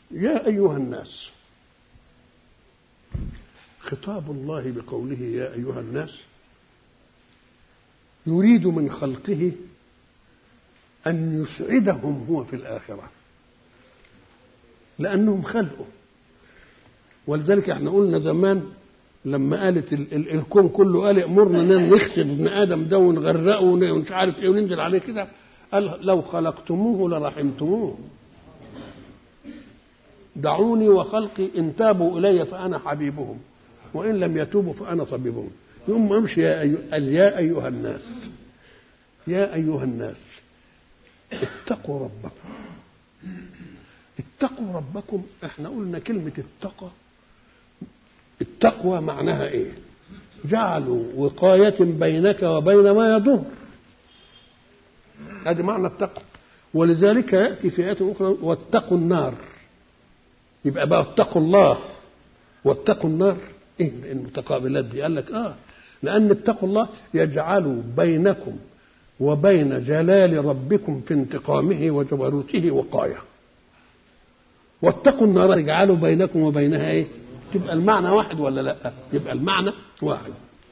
يا أيها الناس خطاب الله بقوله يا أيها الناس يريد من خلقه أن يسعدهم هو في الآخرة لأنهم خلقه ولذلك احنا قلنا زمان لما قالت ال ال الكون كله قال امرنا نخسف ابن ادم ده ونغرقه ومش عارف ايه وننزل عليه كده قال لو خلقتموه لرحمتموه دعوني وخلقي ان تابوا الي فانا حبيبهم وان لم يتوبوا فانا طبيبهم يوم امشي يا أيها, يا ايها الناس يا ايها الناس اتقوا ربكم اتقوا ربكم احنا قلنا كلمه التقى التقوى معناها ايه جعلوا وقاية بينك وبين ما يضر هذا معنى التقوى ولذلك يأتي في آيات أخرى واتقوا النار يبقى بقى اتقوا الله واتقوا النار ايه المتقابلات دي قال لك اه لأن اتقوا الله يجعل بينكم وبين جلال ربكم في انتقامه وجبروته وقاية واتقوا النار يجعلوا بينكم وبينها ايه تبقى المعنى واحد ولا لا يبقى المعنى واحد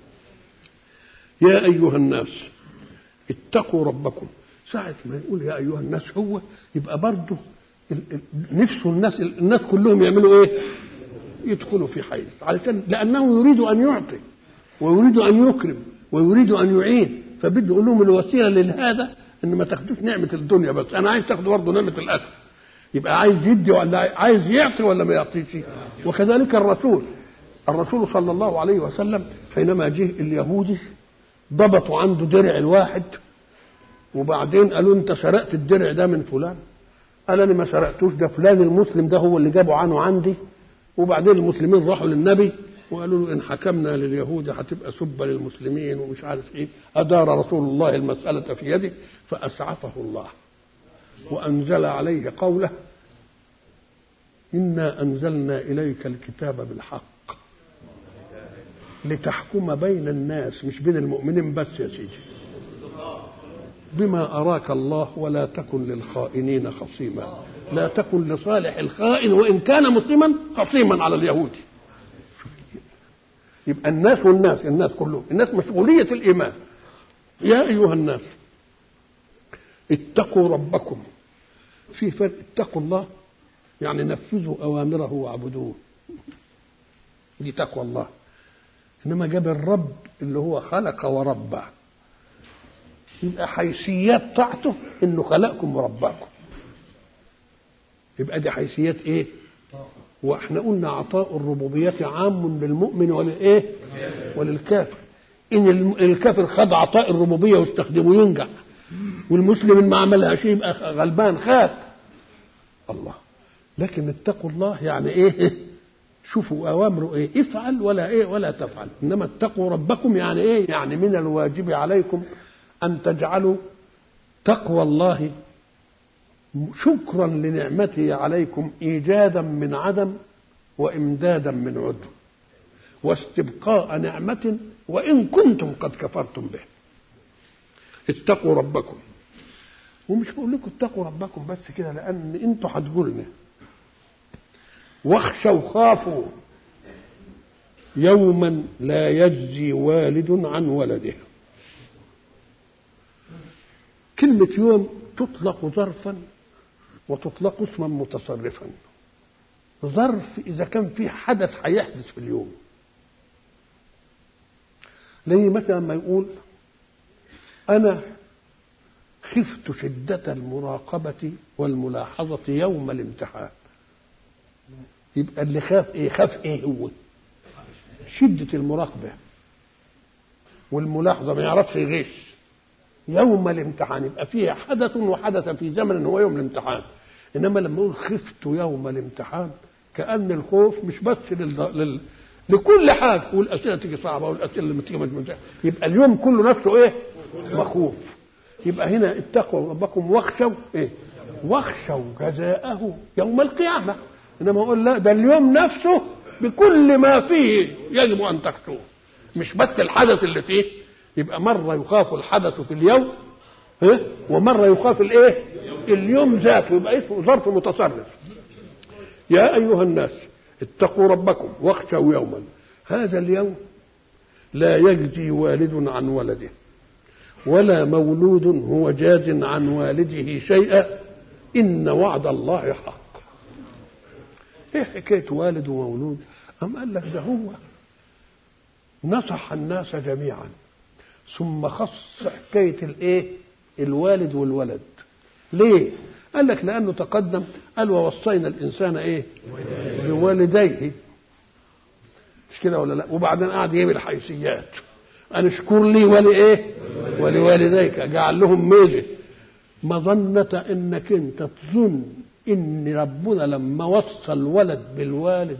يا ايها الناس اتقوا ربكم ساعة ما يقول يا ايها الناس هو يبقى برضه نفسه الناس الناس كلهم يعملوا ايه يدخلوا في حيز علشان لانه يريد ان يعطي ويريد ان يكرم ويريد ان يعين فبده يقول لهم الوسيله لهذا ان ما تاخدوش نعمه الدنيا بس انا عايز تاخدوا برضه نعمه الاخره يبقى عايز يدي ولا عايز يعطي ولا ما يعطيش وكذلك الرسول الرسول صلى الله عليه وسلم حينما جه اليهودي ضبطوا عنده درع الواحد وبعدين قالوا انت سرقت الدرع ده من فلان قال انا ما سرقتوش ده فلان المسلم ده هو اللي جابه عنه عندي وبعدين المسلمين راحوا للنبي وقالوا له ان حكمنا لليهود هتبقى سبه للمسلمين ومش عارف ايه ادار رسول الله المساله في يده فاسعفه الله وأنزل عليه قوله إنا أنزلنا إليك الكتاب بالحق لتحكم بين الناس مش بين المؤمنين بس يا سيدي بما أراك الله ولا تكن للخائنين خصيما لا تكن لصالح الخائن وإن كان مسلما خصيما على اليهودي يبقى الناس والناس الناس كلهم الناس مسؤولية الإيمان يا أيها الناس اتقوا ربكم في فرق اتقوا الله يعني نفذوا اوامره واعبدوه دي تقوى الله انما جاب الرب اللي هو خلق وربى يبقى حيثيات طاعته انه خلقكم ورباكم يبقى دي حيثيات ايه واحنا قلنا عطاء الربوبية عام بالمؤمن وللايه وللكافر ان الكافر خد عطاء الربوبية واستخدمه ينجح والمسلم اللي ما عملها شيء يبقى غلبان خاف الله لكن اتقوا الله يعني ايه شوفوا اوامره ايه افعل ولا ايه ولا تفعل انما اتقوا ربكم يعني ايه يعني من الواجب عليكم ان تجعلوا تقوى الله شكرا لنعمته عليكم ايجادا من عدم وامدادا من عدم واستبقاء نعمه وان كنتم قد كفرتم به اتقوا ربكم ومش بقول لكم اتقوا ربكم بس كده لان انتوا هتقولنا واخشوا خافوا يوما لا يجزي والد عن ولده كلمة يوم تطلق ظرفا وتطلق اسما متصرفا ظرف إذا كان في حدث هيحدث في اليوم زي مثلا ما يقول أنا خفت شدة المراقبة والملاحظة يوم الامتحان يبقى اللي خاف ايه خاف ايه هو شدة المراقبة والملاحظة ما يعرفش يغش يوم الامتحان يبقى فيه حدث وحدث في زمن هو يوم الامتحان انما لما يقول خفت يوم الامتحان كأن الخوف مش بس لل... لل... لكل حاجة والأسئلة تيجي صعبة والأسئلة اللي تيجي مجموعة يبقى اليوم كله نفسه إيه؟ مخوف يبقى هنا اتقوا ربكم واخشوا إيه؟ واخشوا جزاءه يوم القيامة إنما أقول لا ده اليوم نفسه بكل ما فيه يجب أن تخشوه مش بس الحدث اللي فيه يبقى مرة يخاف الحدث في اليوم إيه؟ ومرة يخاف الإيه؟ اليوم ذاته يبقى اسمه ظرف متصرف يا ايها الناس اتقوا ربكم واخشوا يوما هذا اليوم لا يجزي والد عن ولده ولا مولود هو جاز عن والده شيئا ان وعد الله حق ايه حكايه والد ومولود ام قال لك ده هو نصح الناس جميعا ثم خص حكايه الايه الوالد والولد ليه قال لك لانه تقدم قال ووصينا الانسان ايه بوالديه مش كده ولا لا وبعدين قعد يجيب الحيثيات ان اشكر لي ولايه ولوالديك جعل لهم ميزه مظنة انك انت تظن ان ربنا لما وصى الولد بالوالد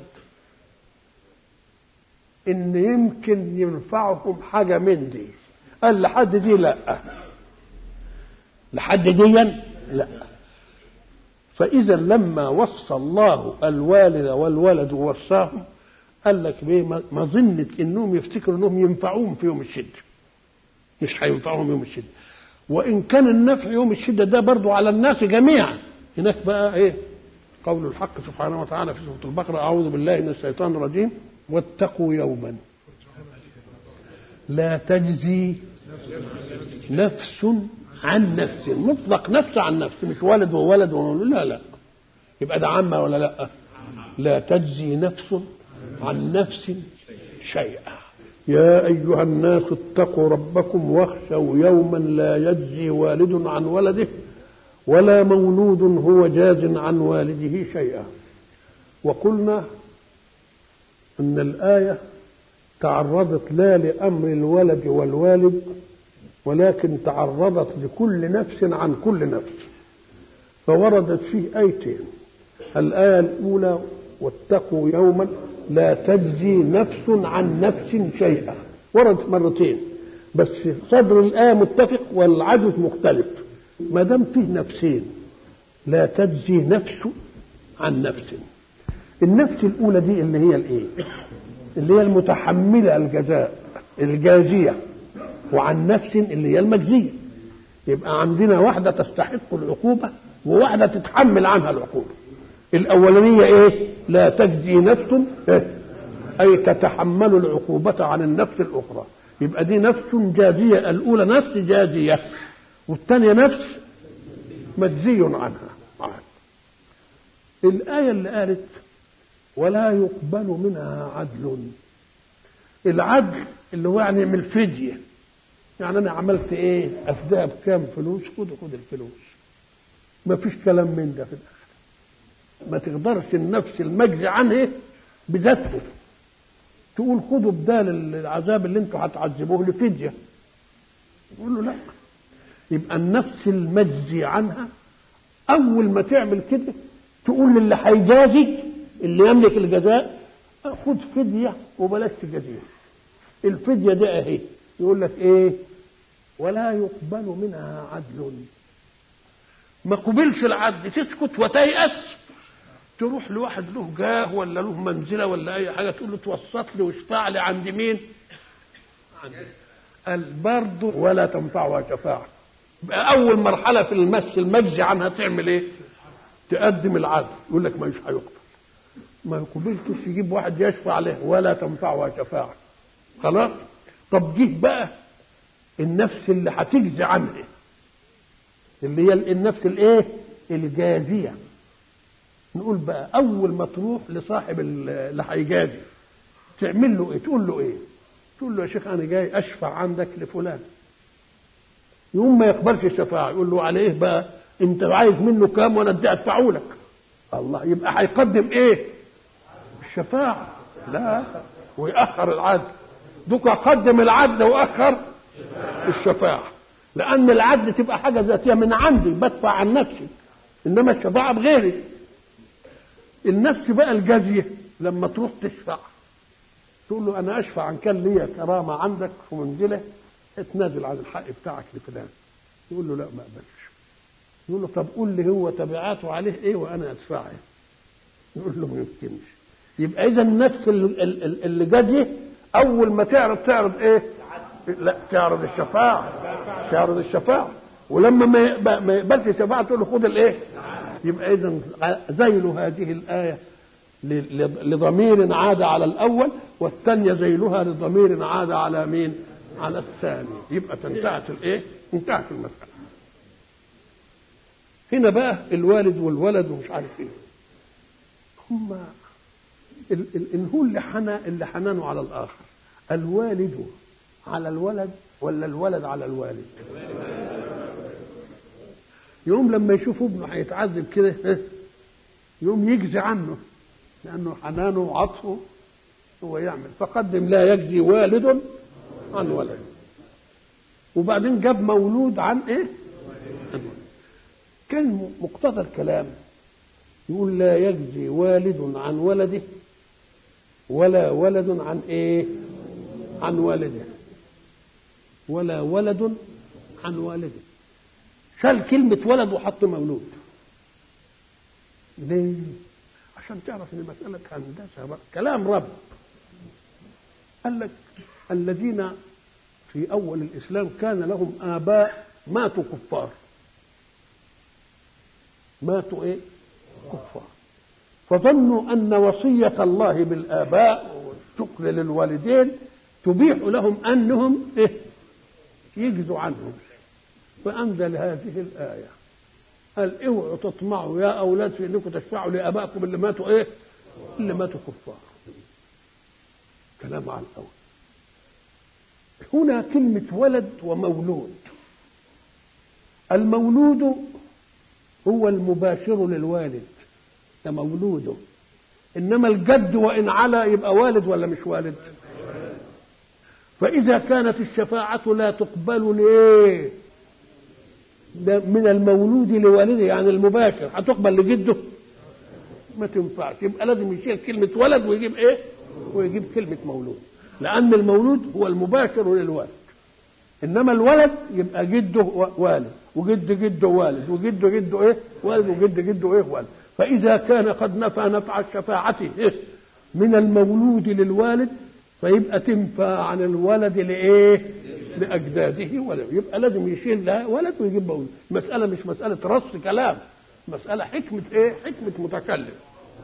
ان يمكن ينفعهم حاجة من دي قال لحد دي لا لحد دي لا فإذا لما وصى الله الوالد والولد ووصاهم قال لك بيه مظنة انهم يفتكروا انهم ينفعوهم في يوم الشدة مش هينفعهم يوم الشدة وان كان النفع يوم الشدة ده برضو على الناس جميعا هناك بقى ايه قول الحق سبحانه وتعالى في سورة البقرة أعوذ بالله من الشيطان الرجيم واتقوا يوما لا تجزي نفس عن نفس مطلق نفس عن نفس مش ولد وولد وولد لا لا يبقى ده عامة ولا لا لا تجزي نفس عن نفس شيئا يا أيها الناس اتقوا ربكم واخشوا يوما لا يجزي والد عن ولده ولا مولود هو جاز عن والده شيئا وقلنا ان الايه تعرضت لا لامر الولد والوالد ولكن تعرضت لكل نفس عن كل نفس فوردت فيه ايتين الايه الاولى واتقوا يوما لا تجزي نفس عن نفس شيئا وردت مرتين بس صدر الايه متفق والعدد مختلف ما دام فيه نفسين لا تجزي نفس عن نفس النفس الاولى دي اللي هي الايه اللي هي المتحمله الجزاء الجازيه وعن نفس اللي هي المجزيه يبقى عندنا واحده تستحق العقوبه وواحده تتحمل عنها العقوبه الاولانيه ايه لا تجزي نفس إيه؟ اي تتحمل العقوبه عن النفس الاخرى يبقى دي نفس جازيه الاولى نفس جازيه والثانية نفس مجزي عنها الآية اللي قالت ولا يقبل منها عدل العدل اللي هو يعني من الفدية يعني أنا عملت إيه أفداها بكام فلوس خد خد الفلوس ما فيش كلام من ده في الآخر ما تقدرش النفس المجزي عنه بذاته تقول خدوا بدال العذاب اللي انتوا هتعذبوه لفدية يقول له لا يبقى النفس المجزي عنها اول ما تعمل كده تقول للي هيجازي اللي يملك الجزاء خد فديه وبلاش تجازيه الفديه دي اهي يقول لك ايه ولا يقبل منها عدل ما قبلش العدل تسكت وتيأس تروح لواحد له جاه ولا له منزله ولا اي حاجه تقول له توسط لي واشفع لي عند مين؟ عند قال برضه ولا تنفعها شفاعه اول مرحله في المس المجزي عنها تعمل ايه تقدم العدل يقول لك مش هيقبل ما يقبلتش يجيب واحد يشفع عليه ولا تنفعها شفاعه خلاص طب جه بقى النفس اللي هتجزي عنها اللي هي النفس الايه الجازيه نقول بقى اول ما تروح لصاحب اللي هيجازي تعمل له ايه تقول له ايه تقول له يا شيخ انا جاي اشفع عندك لفلان يقوم ما يقبلش الشفاعة يقول له عليه بقى انت عايز منه كام وانا ادي ادفعه لك الله يبقى هيقدم ايه الشفاعة لا ويأخر العدل دوك قدم العدل واخر الشفاعة لأن العدل تبقى حاجة ذاتية من عندي بدفع عن نفسي إنما الشفاعة بغيري النفس بقى الجازية لما تروح تشفع تقول له أنا أشفع عن كان ليا كرامة عندك في منزلة اتنازل عن الحق بتاعك لفلان يقول له لا ما اقبلش يقول له طب قول لي هو تبعاته عليه ايه وانا ادفعه يقول له ما يمكنش يبقى اذا النفس اللي جدي اول ما تعرض تعرض ايه لا تعرض الشفاعه تعرض الشفاعه ولما ما ما يقبلش الشفاعه تقول له خد الايه يبقى اذا زيل هذه الايه لضمير عاد على الأول والثانية ذيلها لضمير عاد على مين؟ على الثاني يبقى انتهت الايه؟ انتهت المسألة هنا بقى الوالد والولد ومش عارف ايه هم ان هو اللي حنى اللي حنانه على الاخر الوالد على الولد ولا الولد على الوالد يوم لما يشوف ابنه هيتعذب كده يوم يجزي عنه لانه حنانه وعطفه هو يعمل فقدم لا يجزي والد عن ولد وبعدين جاب مولود عن ايه كان مقتضى الكلام يقول لا يجزي والد عن ولده ولا ولد عن ايه عن والده ولا ولد عن والده شال كلمة ولد وحط مولود ليه؟ عشان تعرف ان المسألة هندسة بقى كلام رب قال لك الذين في أول الإسلام كان لهم آباء ماتوا كفار ماتوا إيه؟ كفار فظنوا أن وصية الله بالآباء والشكر للوالدين تبيح لهم أنهم إيه؟ يجزوا عنهم فأنزل هذه الآية قال اوعوا تطمعوا يا أولاد في أنكم تشفعوا لآبائكم اللي ماتوا إيه؟ اللي ماتوا كفار كلام على الأول هنا كلمة ولد ومولود المولود هو المباشر للوالد ده مولوده انما الجد وان علا يبقى والد ولا مش والد فاذا كانت الشفاعه لا تقبل ليه ده من المولود لوالده يعني المباشر هتقبل لجده ما تنفعش يبقى لازم يشيل كلمه ولد ويجيب ايه ويجيب كلمه مولود لان المولود هو المباشر للوالد انما الولد يبقى جده والد وجد جده والد وجد جده ايه والد وجد جده ايه والد فاذا كان قد نفى نفع الشفاعه إيه؟ من المولود للوالد فيبقى تنفع عن الولد لايه لاجداده ولد يبقى لازم يشيل لها ولد ويجيب مولود مساله مش مساله رص كلام مساله حكمه ايه حكمه متكلم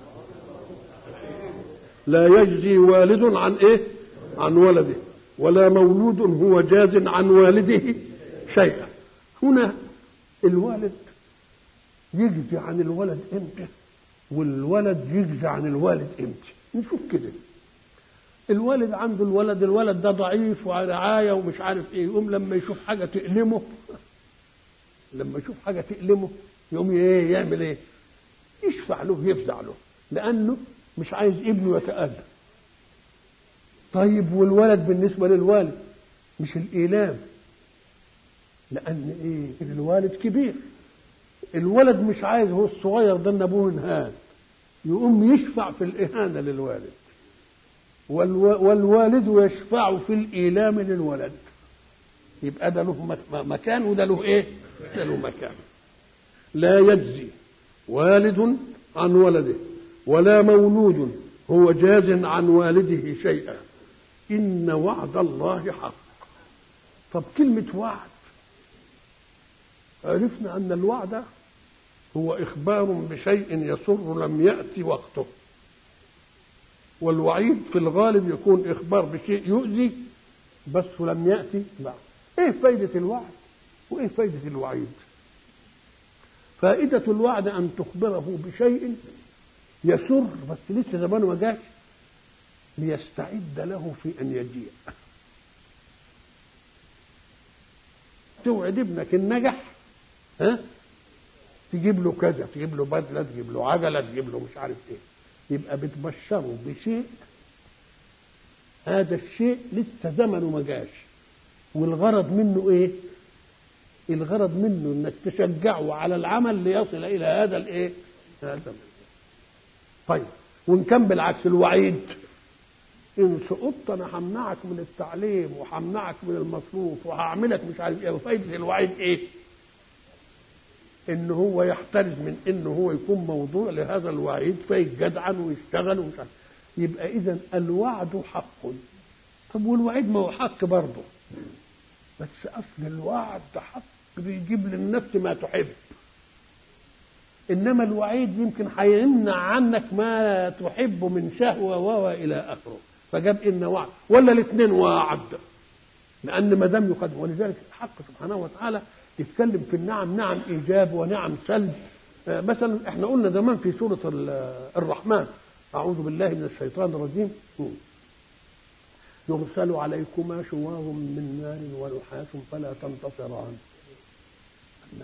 لا يجزي والد عن ايه عن ولده ولا مولود هو جاز عن والده شيئا هنا الوالد يجزي عن الولد امتى والولد يجزي عن الوالد امتى نشوف كده الوالد عنده الولد الولد ده ضعيف ورعاية ومش عارف ايه يقوم لما يشوف حاجة تألمه لما يشوف حاجة تألمه يقوم ايه يعمل ايه يشفع له يفزع له لأنه مش عايز ابنه يتألم طيب والولد بالنسبة للوالد مش الإيلام لأن إيه الوالد كبير الولد مش عايز هو الصغير ده ان ابوه انهان يقوم يشفع في الإهانة للوالد والو... والوالد يشفع في الإيلام للولد يبقى ده له مكان وده له ايه ده له مكان لا يجزي والد عن ولده ولا مولود هو جاز عن والده شيئا إن وعد الله حق طب كلمة وعد عرفنا أن الوعد هو إخبار بشيء يسر لم يأتي وقته والوعيد في الغالب يكون إخبار بشيء يؤذي بس لم يأتي بعد إيه فايدة الوعد وإيه فايدة الوعيد فائدة الوعد أن تخبره بشيء يسر بس لسه زمانه ما جاش ليستعد له في ان يجيء توعد ابنك النجح ها تجيب له كذا تجيب له بدله تجيب له عجله تجيب له مش عارف ايه يبقى بتبشره بشيء هذا الشيء لسه زمنه ما جاش والغرض منه ايه الغرض منه انك تشجعه على العمل ليصل الى هذا الايه هذا طيب وان كان بالعكس الوعيد ان سقطت انا همنعك من التعليم وهمنعك من المصروف وهعملك مش عارف ايه وفايده الوعيد ايه؟ ان هو يحترز من ان هو يكون موضوع لهذا الوعيد فيجدعن ويشتغل ومش عارف يبقى اذا الوعد حق طب والوعيد ما هو حق برضه بس اصل الوعد حق بيجيب للنفس ما تحب انما الوعيد يمكن هيمنع عنك ما تحب من شهوه و الى اخره فجاب ان وعد ولا الاثنين وعد لان ما دام يقدم ولذلك الحق سبحانه وتعالى يتكلم في النعم نعم ايجاب ونعم سلب آه، مثلا احنا قلنا زمان في سوره الرحمن اعوذ بالله من الشيطان الرجيم يرسل عليكما شواظ من نار ونحاس فلا تنتصران الله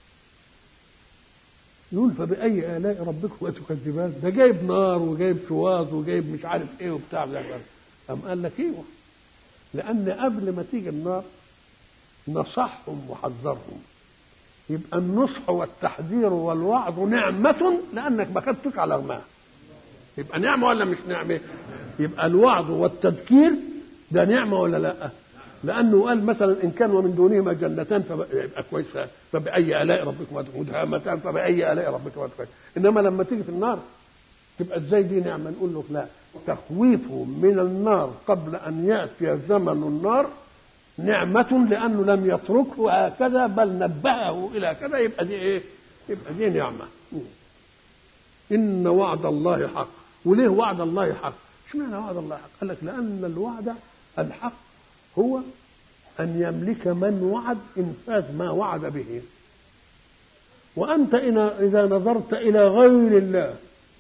يقول فبأي آلاء ربكما تكذبان ده جايب نار وجايب شواظ وجايب مش عارف ايه وبتاع ده أم قال لك ايوه لأن قبل ما تيجي النار نصحهم وحذرهم يبقى النصح والتحذير والوعظ نعمة لأنك ما خدتش على الماء يبقى نعمة ولا مش نعمة؟ يبقى الوعظ والتذكير ده نعمة ولا لا؟ لأنه قال مثلا إن كان ومن دونهما جنتان فيبقى كويس فبأي آلاء ربكما مدهامتان فبأي آلاء ربكما تكويس إنما لما تيجي في النار تبقى ازاي دي نعمة نقول له لا تخويفه من النار قبل أن يأتي زمن النار نعمة لأنه لم يتركه هكذا بل نبهه إلى كذا يبقى دي إيه؟ يبقى دي نعمة إن وعد الله حق وليه وعد الله حق؟ اشمعنى وعد الله حق؟ قال لك لأن الوعد الحق هو أن يملك من وعد إنفاذ ما وعد به وأنت إذا نظرت إلى غير الله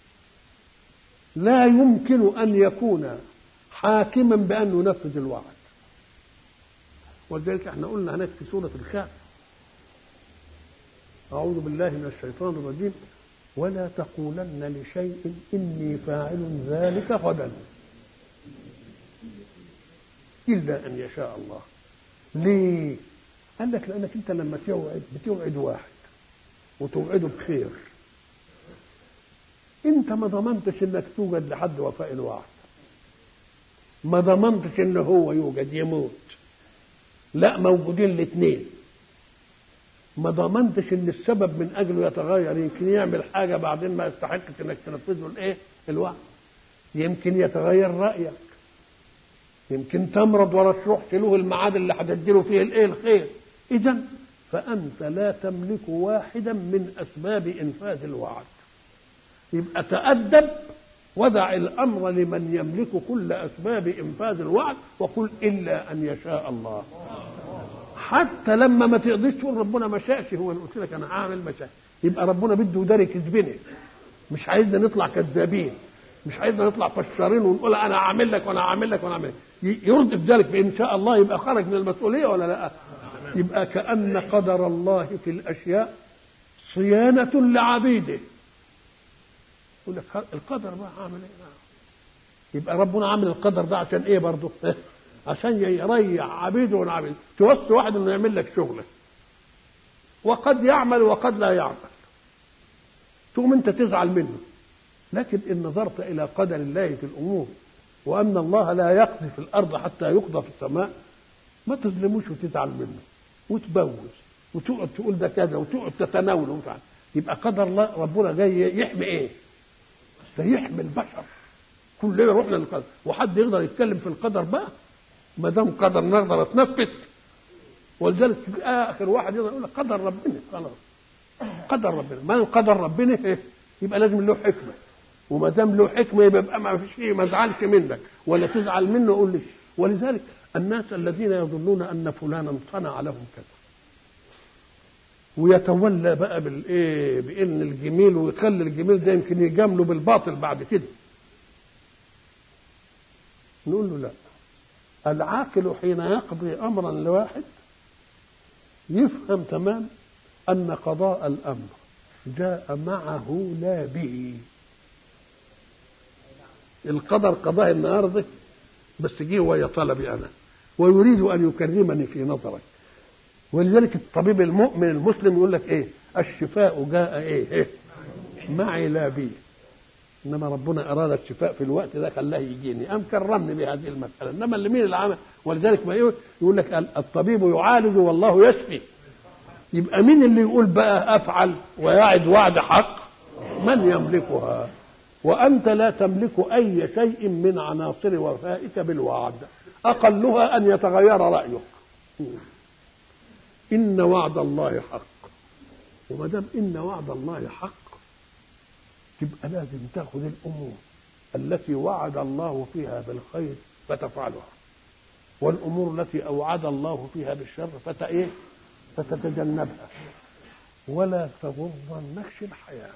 لا يمكن أن يكون حاكما بأن ينفذ الوعد ولذلك احنا قلنا هناك في سورة الكهف أعوذ بالله من الشيطان الرجيم ولا تقولن لشيء إني فاعل ذلك غدا إلا أن يشاء الله ليه؟ قال لك لأنك أنت لما توعد بتوعد واحد وتوعده بخير أنت ما ضمنتش إنك توجد لحد وفاء الوعد ما ضمنتش إن هو يوجد يموت لا موجودين الاثنين ما ضمنتش ان السبب من اجله يتغير يمكن يعمل حاجه بعدين ما يستحقش انك تنفذ له الايه الوعد يمكن يتغير رايك يمكن تمرض ولا تروح له الميعاد اللي هتديله فيه الايه الخير اذا فانت لا تملك واحدا من اسباب انفاذ الوعد يبقى تأدب ودع الامر لمن يملك كل اسباب انفاذ الوعد وقل الا ان يشاء الله حتى لما ما تقضيش تقول ربنا ما شاءش هو اللي قلت لك انا هعمل ما شاء يبقى ربنا بده يداري كذبنا مش عايزنا نطلع كذابين مش عايزنا نطلع فشارين ونقول انا هعمل لك وانا هعمل لك وانا هعمل يرد بذلك بان شاء الله يبقى خرج من المسؤوليه ولا لا يبقى كان قدر الله في الاشياء صيانه لعبيده يقول لك القدر بقى عامل ايه يبقى ربنا عامل القدر ده عشان ايه برضه عشان يريح عبيده والعبيد توصي واحد انه يعمل لك شغله وقد يعمل وقد لا يعمل تقوم انت تزعل منه لكن ان نظرت الى قدر الله في الامور وان الله لا يقضي في الارض حتى يقضى في السماء ما تظلموش وتزعل منه وتبوز وتقعد تقول ده كذا وتقعد تتناوله وتعال يبقى قدر الله ربنا جاي يحمي ايه؟ ده يحمي البشر كلنا رحنا للقدر وحد يقدر يتكلم في القدر بقى ما دام قدر نقدر اتنفس ولذلك اخر واحد يقدر يقول لك قدر ربنا خلاص قدر ربنا ما قدر ربنا إيه؟ يبقى لازم له حكمه وما دام له حكمه يبقى ما فيش شيء ما ازعلش منك ولا تزعل منه قول لي ولذلك الناس الذين يظنون ان فلانا صنع لهم كذا ويتولى بقى بالايه بان الجميل ويخلي الجميل ده يمكن يجامله بالباطل بعد كده نقول له لا العاقل حين يقضي امرا لواحد يفهم تمام ان قضاء الامر جاء معه لا به القدر قضاء النهارده بس جه وهي طلبي انا ويريد ان يكرمني في نظرك ولذلك الطبيب المؤمن المسلم يقول لك ايه الشفاء جاء ايه, إيه؟ معي لا بي انما ربنا اراد الشفاء في الوقت ده خلاه يجيني ام كرمني بهذه المساله انما اللي مين اللي عمل ولذلك ما يقول لك الطبيب يعالج والله يشفي يبقى مين اللي يقول بقى افعل ويعد وعد حق من يملكها وانت لا تملك اي شيء من عناصر وفائك بالوعد اقلها ان يتغير رايك ان وعد الله حق وما دام ان وعد الله حق تبقى لازم تاخذ الامور التي وعد الله فيها بالخير فتفعلها والامور التي اوعد الله فيها بالشر فت ايه فتتجنبها ولا تغرنكش الحياه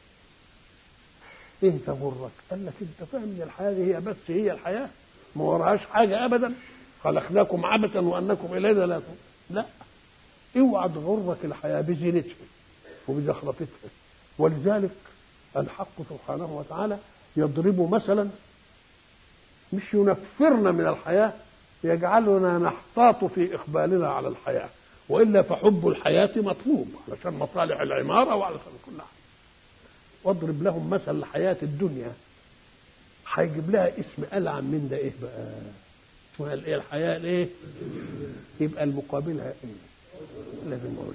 ايه تغرك قال لك انت فاهم ان الحياه دي هي بس هي الحياه ما وراهاش حاجه ابدا خلقناكم عبثا وانكم الينا لا لا اوعى تغرك الحياه بزينتها وبزخرفتها ولذلك الحق سبحانه وتعالى يضرب مثلا مش ينفرنا من الحياه يجعلنا نحتاط في اقبالنا على الحياه والا فحب الحياه مطلوب علشان مصالح العماره وعلشان كل حاجه واضرب لهم مثل الحياه الدنيا هيجيب لها اسم ألعن من ده ايه بقى اسمها الايه الحياه الايه يبقى المقابلها ايه لازم اقول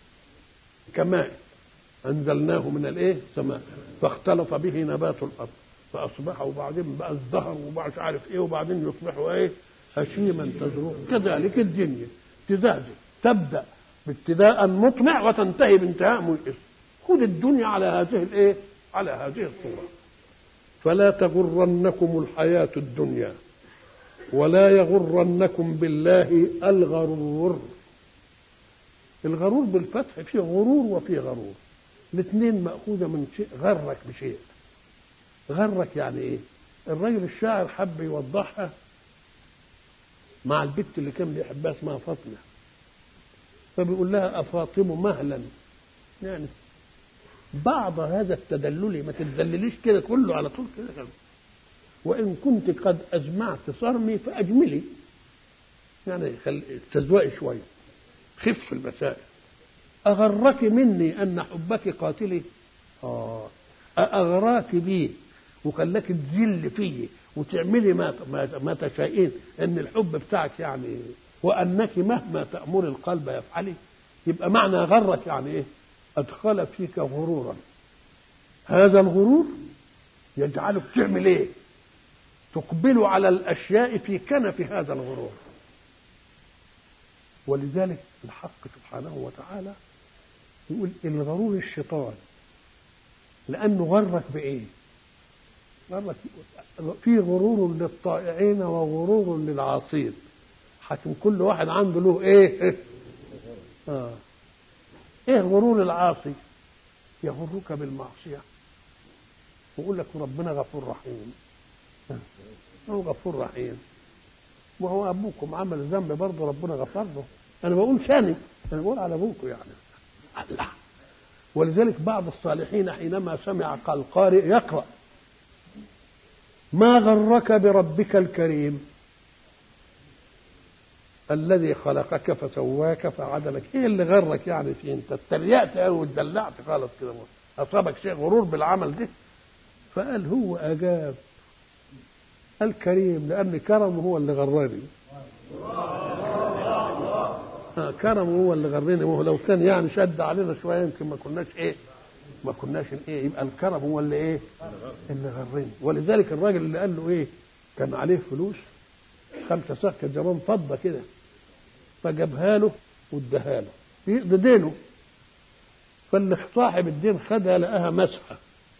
كماء انزلناه من الايه السماء فاختلط به نبات الارض فاصبح وبعدين بقى ازدهر وبقى مش عارف ايه وبعدين يصبح ايه هشيما تزروع كذلك الدنيا تزهزه تبدا بابتداء مطمع وتنتهي بانتهاء ميئس خذ الدنيا على هذه الايه على هذه الصوره فلا تغرنكم الحياه الدنيا ولا يغرنكم بالله الغرور الغرور بالفتح فيه غرور وفيه غرور الاثنين مأخوذة من شيء غرك بشيء غرك يعني ايه الراجل الشاعر حب يوضحها مع البت اللي كان بيحبها اسمها فاطمة فبيقول لها أفاطم مهلا يعني بعض هذا التدلل ما تدلليش كده كله على طول كده وإن كنت قد أجمعت صرمي فأجملي يعني تزوقي شوية خف المسائل أغرك مني أن حبك قاتلي آه أغراك بي وخلاك تذل فيه وتعملي ما ما, ما تشائين ان الحب بتاعك يعني وانك مهما تامر القلب يفعله يبقى معنى غرك يعني ايه؟ ادخل فيك غرورا هذا الغرور يجعلك تعمل ايه؟ تقبل على الاشياء في كنف هذا الغرور ولذلك الحق سبحانه وتعالى يقول الغرور الشيطان لانه غرك بايه؟ غرك في غرور للطائعين وغرور للعاصين حكم كل واحد عنده له ايه؟ آه. ايه غرور العاصي؟ يغرك بالمعصيه ويقول لك ربنا غفور رحيم هو غفور رحيم وهو ابوكم عمل ذنب برضه ربنا غفر له انا بقول ثاني انا بقول على ابوكم يعني الله ولذلك بعض الصالحين حينما سمع القارئ يقرأ ما غرك بربك الكريم الذي خلقك فسواك فعدلك ايه اللي غرك يعني في انت اتريقت قوي واتدلعت خالص كده اصابك شيء غرور بالعمل ده فقال هو اجاب الكريم لان كرمه هو اللي غرني آه كرمه هو اللي غرني وهو لو كان يعني شد علينا شويه يمكن ما كناش ايه ما كناش ايه يبقى الكرم هو اللي ايه اللي غرني ولذلك الراجل اللي قال له ايه كان عليه فلوس خمسه ساق كان زمان فضه كده فجابها له واداها له يقضي دينه فاللي صاحب الدين خدها لقاها مسحه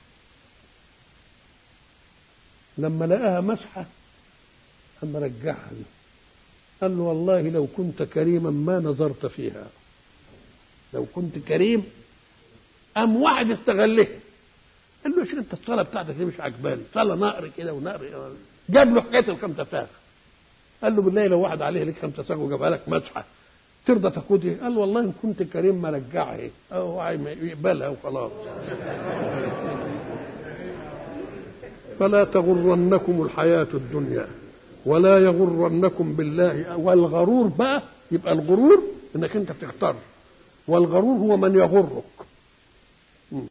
لما لقاها مسحه اما رجعها له قال له والله لو كنت كريما ما نظرت فيها لو كنت كريم قام واحد استغلها قال له شو انت الصلاه بتاعتك دي مش عجباني صلاه نقر كده ونقر جاب له حكايه الخمسه ساغ قال له بالله لو واحد عليه لك خمسه ساغ وجابها لك مسحه ترضى تاخدها قال والله ان كنت كريم ما رجعها او يقبلها وخلاص فلا تغرنكم الحياه الدنيا ولا يغرنكم بالله والغرور بقى يبقى الغرور انك انت بتختار والغرور هو من يغرك